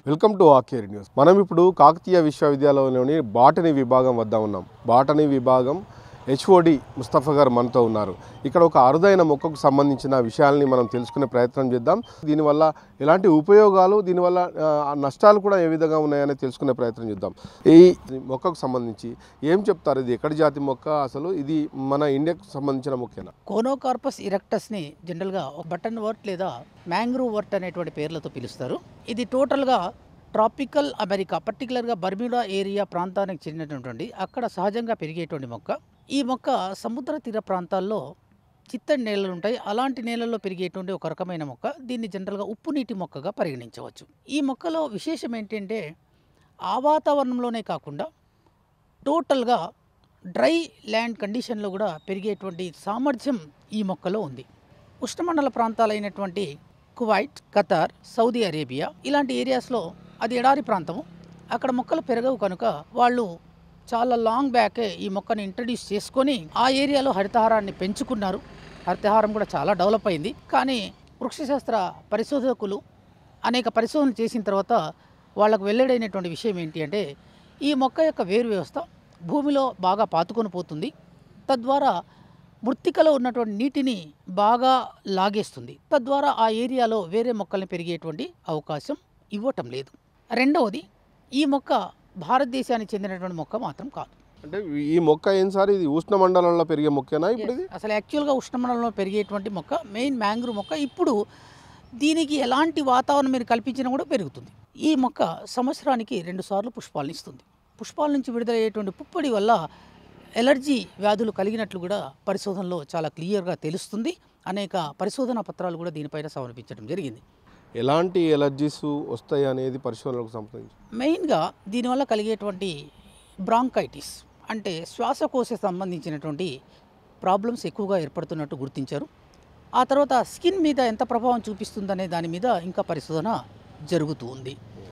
welcome to ఆకేర్ news మనం ఇప్పుడు Kakatiya విశ్వవిద్యాలయంలోని botany విభాగం వద్ద ఉన్నాం బాటనీ విభాగం హెచ్ఓడి ముస్తఫా గారు మనతో ఉన్నారు ఇక్కడ ఒక అరుదైన మొక్కకు సంబంధించిన విషయాల్ని మనం తెలుసుకునే ప్రయత్నం చేద్దాం దీనివల్ల ఎలాంటి ఉపయోగాలు దీనివల్ల ఆ, నష్టాలు కూడా ఏ విధంగా ఉన్నాయని తెలుసుకునే ప్రయత్నం చేద్దాం ఈ మొక్కకు సంబంధించి ఏం చెప్తారు ఇది ఎక్కడి జాతి మొక్క అసలు ఇది మన ఇండియాకు సంబంధించిన మొక్కేనా కోనోకార్పస్ ఇరెక్టస్ని జనరల్గా ఒక బటన్ వర్ట్ లేదా మ్యాంగ్రూవ్ వర్ట్ అనేటువంటి పేర్లతో పిలుస్తారు ఇది టోటల్గా ట్రాపికల్ అమెరికా పర్టికులర్గా బర్మ్యూడా ఏరియా ప్రాంతానికి చెందినటువంటి అక్కడ సహజంగా పెరిగేటువంటి మొక్క ఈ మొక్క సముద్ర తీర ప్రాంతాల్లో చిత్తడి నేలలు ఉంటాయి అలాంటి నేలల్లో పెరిగేటువంటి ఒక రకమైన మొక్క దీన్ని జనరల్గా ఉప్పు నీటి మొక్కగా పరిగణించవచ్చు ఈ మొక్కలో విశేషం ఏంటంటే ఆ వాతావరణంలోనే కాకుండా టోటల్గా డ్రై ల్యాండ్ కండిషన్లో కూడా పెరిగేటువంటి సామర్థ్యం ఈ మొక్కలో ఉంది ఉష్ణమండల ప్రాంతాలైనటువంటి కువైట్ ఖతార్ సౌదీ అరేబియా ఇలాంటి ఏరియాస్లో అది ఎడారి ప్రాంతము అక్కడ మొక్కలు పెరగవు కనుక వాళ్ళు చాలా లాంగ్ బ్యాకే ఈ మొక్కని ఇంట్రడ్యూస్ చేసుకొని ఆ ఏరియాలో హరితహారాన్ని పెంచుకున్నారు హరితహారం కూడా చాలా డెవలప్ అయింది కానీ వృక్షశాస్త్ర పరిశోధకులు అనేక పరిశోధనలు చేసిన తర్వాత వాళ్ళకు వెల్లడైనటువంటి విషయం ఏంటి అంటే ఈ మొక్క యొక్క వేరు వ్యవస్థ భూమిలో బాగా పాతుకొని పోతుంది తద్వారా మృత్తికలో ఉన్నటువంటి నీటిని బాగా లాగేస్తుంది తద్వారా ఆ ఏరియాలో వేరే మొక్కల్ని పెరిగేటువంటి అవకాశం ఇవ్వటం లేదు రెండవది ఈ మొక్క భారతదేశానికి చెందినటువంటి మొక్క మాత్రం కాదు అంటే ఈ మొక్క ఏం సార్ ఇది ఉష్ణ మండలంలో పెరిగే మొక్కేనా ఇప్పుడు ఇది అసలు యాక్చువల్గా ఉష్ణమండలంలో పెరిగేటువంటి మొక్క మెయిన్ మ్యాంగ్రూ మొక్క ఇప్పుడు దీనికి ఎలాంటి వాతావరణం మీరు కల్పించినా కూడా పెరుగుతుంది ఈ మొక్క సంవత్సరానికి రెండు సార్లు పుష్పాలను ఇస్తుంది పుష్పాల నుంచి విడుదలయ్యేటువంటి పుప్పొడి వల్ల ఎలర్జీ వ్యాధులు కలిగినట్లు కూడా పరిశోధనలో చాలా క్లియర్గా తెలుస్తుంది అనేక పరిశోధనా పత్రాలు కూడా దీనిపైన సమర్పించడం జరిగింది ఎలాంటి ఎలర్జీస్ వస్తాయి అనేది పరిశోధనలకు సంబంధించి మెయిన్గా దీనివల్ల కలిగేటువంటి బ్రాంకైటిస్ అంటే శ్వాసకోశ సంబంధించినటువంటి ప్రాబ్లమ్స్ ఎక్కువగా ఏర్పడుతున్నట్టు గుర్తించారు ఆ తర్వాత స్కిన్ మీద ఎంత ప్రభావం చూపిస్తుందనే దాని మీద ఇంకా పరిశోధన జరుగుతూ ఉంది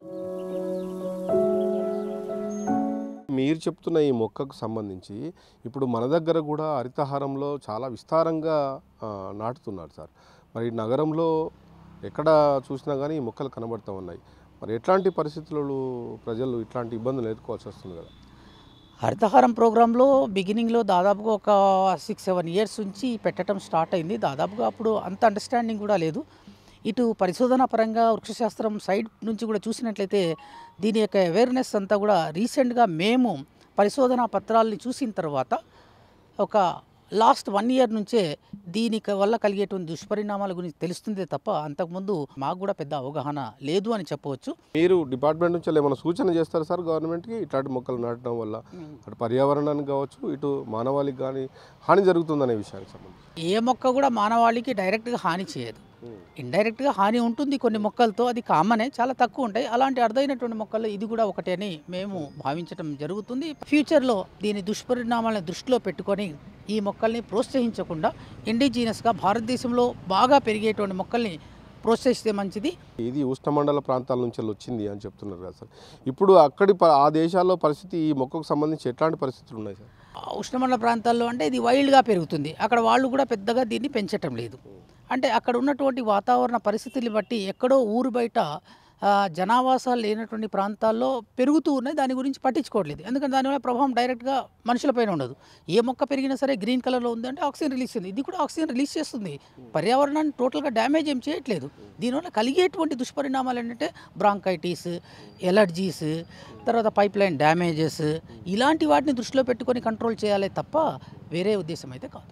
మీరు చెప్తున్న ఈ మొక్కకు సంబంధించి ఇప్పుడు మన దగ్గర కూడా హరితహారంలో చాలా విస్తారంగా ఆ, నాటుతున్నారు సార్ మరి నగరంలో ఎక్కడ చూసినా కానీ ఈ మొక్కలు కనబడుతూ ఉన్నాయి మరి ఎట్లాంటి పరిస్థితులలో ప్రజలు ఇట్లాంటి ఇబ్బందులు ఎదుర్కోవాల్సి వస్తుంది కదా హరితహారం ప్రోగ్రాంలో బిగినింగ్లో దాదాపుగా ఒక సిక్స్ సెవెన్ ఇయర్స్ నుంచి పెట్టడం స్టార్ట్ అయింది దాదాపుగా అప్పుడు అంత అండర్స్టాండింగ్ కూడా లేదు ఇటు పరిశోధన పరంగా వృక్షశాస్త్రం సైడ్ నుంచి కూడా చూసినట్లయితే దీని యొక్క అవేర్నెస్ అంతా కూడా రీసెంట్గా మేము పరిశోధనా పత్రాలని చూసిన తర్వాత ఒక లాస్ట్ వన్ ఇయర్ నుంచే దీనికి వల్ల కలిగేటువంటి దుష్పరిణామాల గురించి తెలుస్తుందే తప్ప అంతకుముందు మాకు కూడా పెద్ద అవగాహన లేదు అని చెప్పవచ్చు మీరు డిపార్ట్మెంట్ నుంచి ఏమైనా సూచన చేస్తారు సార్ గవర్నమెంట్కి ఇట్లాంటి మొక్కలు నాటడం వల్ల అటు పర్యావరణానికి కావచ్చు ఇటు మానవాళికి కానీ హాని జరుగుతుందనే విషయానికి సంబంధించి ఏ మొక్క కూడా మానవాళికి డైరెక్ట్గా హాని చేయదు ఇండైరెక్ట్గా హాని ఉంటుంది కొన్ని మొక్కలతో అది కామనే చాలా తక్కువ ఉంటాయి అలాంటి అరుదైనటువంటి మొక్కలు ఇది కూడా ఒకటే అని మేము భావించడం జరుగుతుంది ఫ్యూచర్లో దీని దుష్పరిణామాలను దృష్టిలో పెట్టుకొని ఈ మొక్కల్ని ప్రోత్సహించకుండా ఇండిజీనస్గా భారతదేశంలో బాగా పెరిగేటువంటి మొక్కల్ని ప్రోత్సహిస్తే మంచిది ఇది ఉష్ణమండల ప్రాంతాల నుంచి వచ్చింది అని చెప్తున్నారు కదా సార్ ఇప్పుడు అక్కడి ప- ఆ దేశాల్లో పరిస్థితి ఈ మొక్కకు సంబంధించి ఎట్లాంటి పరిస్థితులు ఉన్నాయి సార్ ఆ ఉష్ణమండల ప్రాంతాల్లో అంటే ఇది వైల్డ్గా పెరుగుతుంది అక్కడ వాళ్ళు కూడా పెద్దగా దీన్ని పెంచటం లేదు అంటే అక్కడ ఉన్నటువంటి వాతావరణ పరిస్థితుల్ని బట్టి ఎక్కడో ఊరు బయట ఆ, జనావాసాలు లేనటువంటి ప్రాంతాల్లో పెరుగుతూ ఉన్నాయి దాని గురించి పట్టించుకోవట్లేదు ఎందుకంటే దానివల్ల ప్రభావం డైరెక్ట్గా మనుషులపైన ఉండదు ఏ మొక్క పెరిగినా సరే గ్రీన్ కలర్లో ఉంది అంటే ఆక్సిజన్ రిలీజ్ చేస్తుంది ఇది కూడా ఆక్సిజన్ రిలీజ్ చేస్తుంది పర్యావరణాన్ని టోటల్గా డ్యామేజ్ ఏం చేయట్లేదు దీనివల్ల కలిగేటువంటి దుష్పరిణామాలు ఏంటంటే బ్రాంకైటిస్ ఎలర్జీస్ తర్వాత పైప్ లైన్ డ్యామేజెస్ ఇలాంటి వాటిని దృష్టిలో పెట్టుకొని కంట్రోల్ చేయాలి తప్ప వేరే ఉద్దేశం అయితే కాదు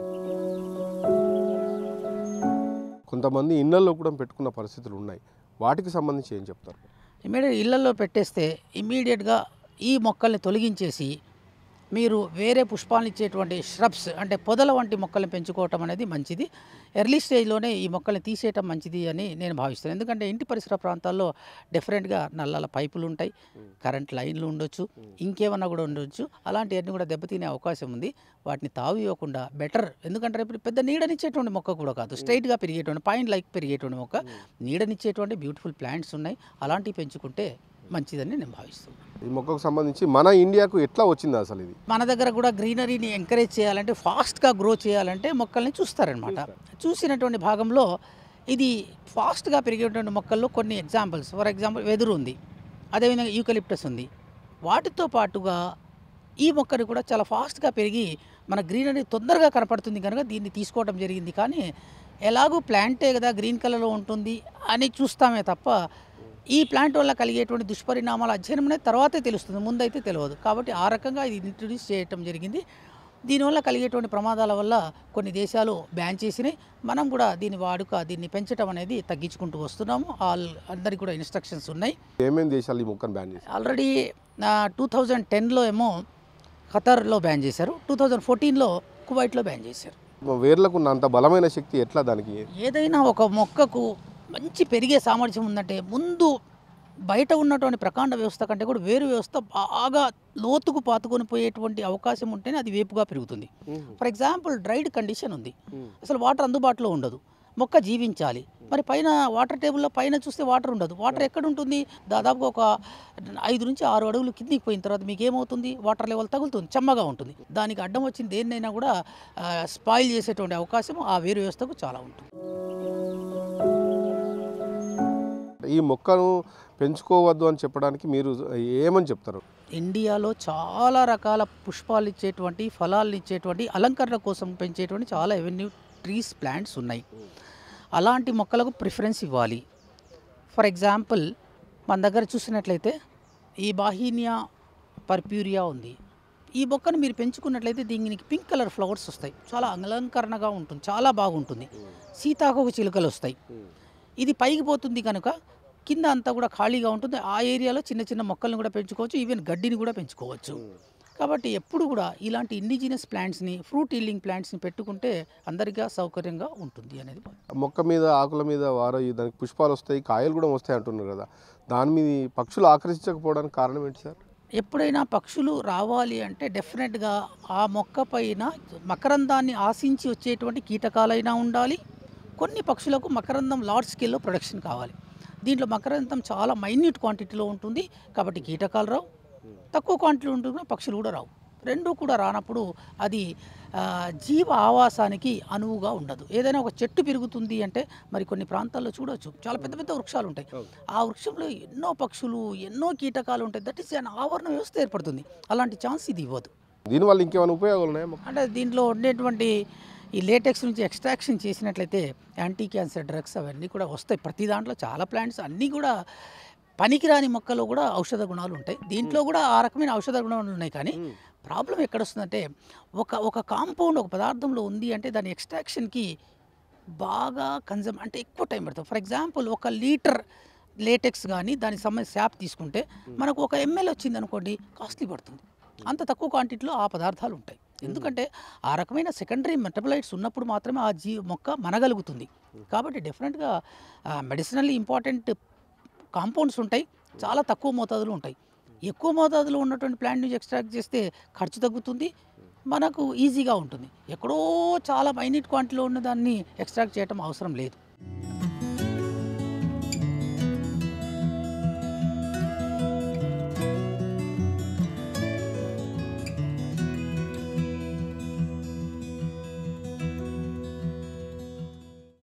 కొంతమంది ఇళ్లలో కూడా పెట్టుకున్న పరిస్థితులు ఉన్నాయి వాటికి సంబంధించి ఏం చెప్తారు ఇమీడియట్ ఇళ్లలో పెట్టేస్తే ఇమీడియట్గా ఈ మొక్కల్ని తొలగించేసి మీరు వేరే పుష్పాలను ఇచ్చేటువంటి ష్రబ్స్ అంటే పొదల వంటి మొక్కల్ని పెంచుకోవటం అనేది మంచిది ఎర్లీ స్టేజ్లోనే ఈ మొక్కల్ని తీసేయటం మంచిది అని నేను భావిస్తాను ఎందుకంటే ఇంటి పరిసర ప్రాంతాల్లో డిఫరెంట్గా నల్లల పైపులు ఉంటాయి కరెంట్ లైన్లు ఉండొచ్చు ఇంకేమన్నా కూడా ఉండొచ్చు అలాంటివన్నీ కూడా దెబ్బతినే అవకాశం ఉంది వాటిని తావు ఇవ్వకుండా బెటర్ ఎందుకంటే రేపు పెద్ద నీడనిచ్చేటువంటి మొక్క కూడా కాదు స్ట్రైట్గా పెరిగేటువంటి పాయింట్ లైక్ పెరిగేటువంటి మొక్క నీడనిచ్చేటువంటి బ్యూటిఫుల్ ప్లాంట్స్ ఉన్నాయి అలాంటివి పెంచుకుంటే మంచిదని నేను భావిస్తున్నాను ఈ మొక్కకు సంబంధించి మన ఇండియాకు ఎట్లా వచ్చింది అసలు ఇది మన దగ్గర కూడా గ్రీనరీని ఎంకరేజ్ చేయాలంటే ఫాస్ట్గా గ్రో చేయాలంటే మొక్కల్ని చూస్తారనమాట చూసినటువంటి భాగంలో ఇది ఫాస్ట్గా పెరిగేటువంటి మొక్కల్లో కొన్ని ఎగ్జాంపుల్స్ ఫర్ ఎగ్జాంపుల్ వెదురు ఉంది అదేవిధంగా యూకలిప్టస్ ఉంది వాటితో పాటుగా ఈ మొక్కని కూడా చాలా ఫాస్ట్గా పెరిగి మన గ్రీనరీ తొందరగా కనపడుతుంది కనుక దీన్ని తీసుకోవడం జరిగింది కానీ ఎలాగూ ప్లాంటే కదా గ్రీన్ కలర్లో ఉంటుంది అని చూస్తామే తప్ప ఈ ప్లాంట్ వల్ల కలిగేటువంటి దుష్పరిణామాల అధ్యయనం అనేది తర్వాతే తెలుస్తుంది ముందైతే తెలియదు కాబట్టి ఆ రకంగా ఇది ఇంట్రడ్యూస్ చేయటం జరిగింది దీనివల్ల కలిగేటువంటి ప్రమాదాల వల్ల కొన్ని దేశాలు బ్యాన్ చేసినాయి మనం కూడా దీని వాడుక దీన్ని పెంచడం అనేది తగ్గించుకుంటూ వస్తున్నాము ఆల్ అందరికీ కూడా ఇన్స్ట్రక్షన్స్ ఉన్నాయి ఏమేమి దేశాలు ఈ మొక్కను బ్యాన్ చేశారు ఆల్రెడీ టూ థౌజండ్ టెన్లో ఏమో ఖతర్లో బ్యాన్ చేశారు టూ థౌజండ్ ఫోర్టీన్లో కువైట్లో బ్యాన్ చేశారు వేర్లకు ఉన్న అంత బలమైన శక్తి ఎట్లా దానికి ఏదైనా ఒక మొక్కకు మంచి పెరిగే సామర్థ్యం ఉందంటే ముందు బయట ఉన్నటువంటి ప్రకాండ వ్యవస్థ కంటే కూడా వేరు వ్యవస్థ బాగా లోతుకు పాతుకొని పోయేటువంటి అవకాశం ఉంటేనే అది వేపుగా పెరుగుతుంది ఫర్ ఎగ్జాంపుల్ డ్రైడ్ కండిషన్ ఉంది అసలు వాటర్ అందుబాటులో ఉండదు మొక్క జీవించాలి మరి పైన వాటర్ టేబుల్లో పైన చూస్తే వాటర్ ఉండదు వాటర్ ఎక్కడ ఉంటుంది దాదాపుగా ఒక ఐదు నుంచి ఆరు అడుగులు కిందికి పోయిన తర్వాత మీకు ఏమవుతుంది వాటర్ లెవెల్ తగులుతుంది చెమ్మగా ఉంటుంది దానికి అడ్డం వచ్చిన దేన్నైనా కూడా స్పాయిల్ చేసేటువంటి అవకాశం ఆ వేరు వ్యవస్థకు చాలా ఉంటుంది ఈ మొక్కను పెంచుకోవద్దు అని చెప్పడానికి మీరు ఏమని చెప్తారు ఇండియాలో చాలా రకాల పుష్పాలు ఇచ్చేటువంటి ఫలాలు ఇచ్చేటువంటి అలంకరణ కోసం పెంచేటువంటి చాలా ఎవెన్యూ ట్రీస్ ప్లాంట్స్ ఉన్నాయి అలాంటి మొక్కలకు ప్రిఫరెన్స్ ఇవ్వాలి ఫర్ ఎగ్జాంపుల్ మన దగ్గర చూసినట్లయితే ఈ బాహీనియా పర్ప్యూరియా ఉంది ఈ మొక్కను మీరు పెంచుకున్నట్లయితే దీనికి పింక్ కలర్ ఫ్లవర్స్ వస్తాయి చాలా అలంకరణగా ఉంటుంది చాలా బాగుంటుంది సీతాకోక చిలుకలు వస్తాయి ఇది పైకి పోతుంది కనుక కింద అంతా కూడా ఖాళీగా ఉంటుంది ఆ ఏరియాలో చిన్న చిన్న మొక్కలను కూడా పెంచుకోవచ్చు ఈవెన్ గడ్డిని కూడా పెంచుకోవచ్చు కాబట్టి ఎప్పుడు కూడా ఇలాంటి ఇండిజినస్ ప్లాంట్స్ని ఫ్రూట్ ఈల్డింగ్ ప్లాంట్స్ని పెట్టుకుంటే అందరిగా సౌకర్యంగా ఉంటుంది అనేది మొక్క మీద ఆకుల మీద వార దానికి పుష్పాలు వస్తాయి కాయలు కూడా వస్తాయి అంటున్నారు కదా దాని మీద ఈ పక్షులు ఆకర్షించకపోవడానికి కారణం ఏంటి సార్ ఎప్పుడైనా పక్షులు రావాలి అంటే డెఫినెట్గా ఆ మొక్క పైన మకరందాన్ని ఆశించి వచ్చేటువంటి కీటకాలైనా ఉండాలి కొన్ని పక్షులకు మకరందం లార్జ్ స్కేల్లో ప్రొడక్షన్ కావాలి దీంట్లో మకరందం చాలా మైన్యూట్ క్వాంటిటీలో ఉంటుంది కాబట్టి కీటకాలు రావు తక్కువ క్వాంటిటీలో ఉంటుంది పక్షులు కూడా రావు రెండూ కూడా రానప్పుడు అది ఆ, జీవ ఆవాసానికి అనువుగా ఉండదు ఏదైనా ఒక చెట్టు పెరుగుతుంది అంటే మరి కొన్ని ప్రాంతాల్లో చూడొచ్చు చాలా పెద్ద పెద్ద వృక్షాలు ఉంటాయి ఆ వృక్షంలో ఎన్నో పక్షులు ఎన్నో కీటకాలు ఉంటాయి దట్ ఈస్ అన్ ఆవరణ వ్యవస్థ ఏర్పడుతుంది అలాంటి ఛాన్స్ ఇది ఇవ్వదు దీనివల్ల ఇంకేమైనా ఉపయోగాలు ఉన్నాయా మొక్క అంటే దీంట్లో ఉండేటువంటి ఈ లేటెక్స్ నుంచి ఎక్స్ట్రాక్షన్ చేసినట్లయితే యాంటీ క్యాన్సర్ డ్రగ్స్ అవన్నీ కూడా వస్తాయి ప్రతి దాంట్లో చాలా ప్లాంట్స్ అన్నీ కూడా పనికిరాని మొక్కలో కూడా ఔషధ గుణాలు ఉంటాయి దీంట్లో కూడా ఆ రకమైన ఔషధ గుణాలు ఉన్నాయి కానీ ప్రాబ్లం ఎక్కడ వస్తుందంటే ఒక ఒక కాంపౌండ్ ఒక పదార్థంలో ఉంది అంటే దాని ఎక్స్ట్రాక్షన్కి బాగా కన్జమ్ అంటే ఎక్కువ టైం పడుతుంది ఫర్ ఎగ్జాంపుల్ ఒక లీటర్ లేటెక్స్ కానీ దానికి సంబంధించి శాప్ తీసుకుంటే మనకు ఒక ఎంఎల్ వచ్చింది అనుకోండి కాస్ట్లీ పడుతుంది అంత తక్కువ క్వాంటిటీలో ఆ పదార్థాలు ఉంటాయి ఎందుకంటే ఆ రకమైన సెకండరీ మెటబలైట్స్ ఉన్నప్పుడు మాత్రమే ఆ జీ మొక్క మనగలుగుతుంది కాబట్టి డెఫినెట్గా మెడిసినల్లీ ఇంపార్టెంట్ కాంపౌండ్స్ ఉంటాయి చాలా తక్కువ మోతాదులో ఉంటాయి ఎక్కువ మోతాదులో ఉన్నటువంటి ప్లాంట్ నుంచి ఎక్స్ట్రాక్ట్ చేస్తే ఖర్చు తగ్గుతుంది మనకు ఈజీగా ఉంటుంది ఎక్కడో చాలా మైన్యూట్ క్వాంటిటీలో ఉన్న దాన్ని ఎక్స్ట్రాక్ట్ చేయడం అవసరం లేదు